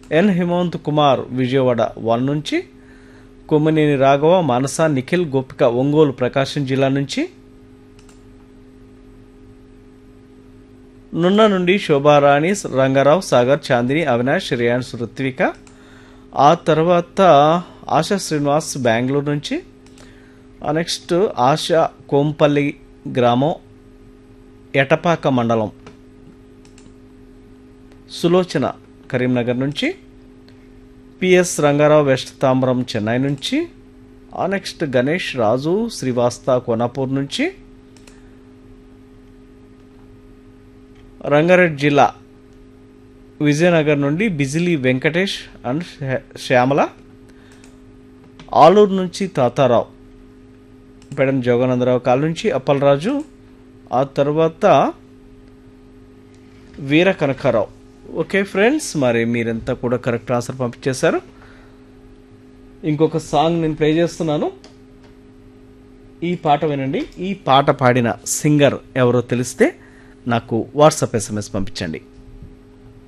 ఎన్ Himanth Kumar Vijayawada one నుంచి కొమ్మినేని రాఘవ మానస నిఖిల్ గోపిక ఒంగోలు ప్రకాశం జిల్లా నుంచి నున్న నుండి శోభారాణి రంగారావు సాగర్ చాందిని అవినాష్ రియాన్స్ ఋత్విక ఆ తర్వాత ఆశా శ్రీనివాస్ బెంగళూరు నుంచి ఆ నెక్స్ట్ ఆశా కోంపల్లి గ్రామం ఎటపాక మండలం సులోచన కరీంనగర్ నుంచి పిఎస్ రంగారావు వెస్ట్ తాంబరం చెన్నై నుంచి ఆ నెక్స్ట్ గణేష్ రాజు శ్రీవాస్త కోనాపూర్ నుంచి రంగారెడ్డి జిల్లా విజయనగర్ నుండి బిజిలీ వెంకటేష్ అండ్ శ్యా- శ్యామల ఆలూరు నుంచి తాతారావు పెడన జోగానందరావు కాల్ నుంచి అప్పలరాజు ఆ తర్వాత వీర కనకారావు ఓకే ఫ్రెండ్స్ మరి మీరంతా కూడా కరెక్ట్ ఆన్సర్ పంపించేశారు ఇంకొక సాంగ్ నేను ప్లే చేస్తున్నాను ఈ పాట వినండి ఈ పాట పాడిన సింగర్ ఎవరో తెలిస్తే నాకు వాట్సాప్ ఎస్ఎంఎస్ పంపించండి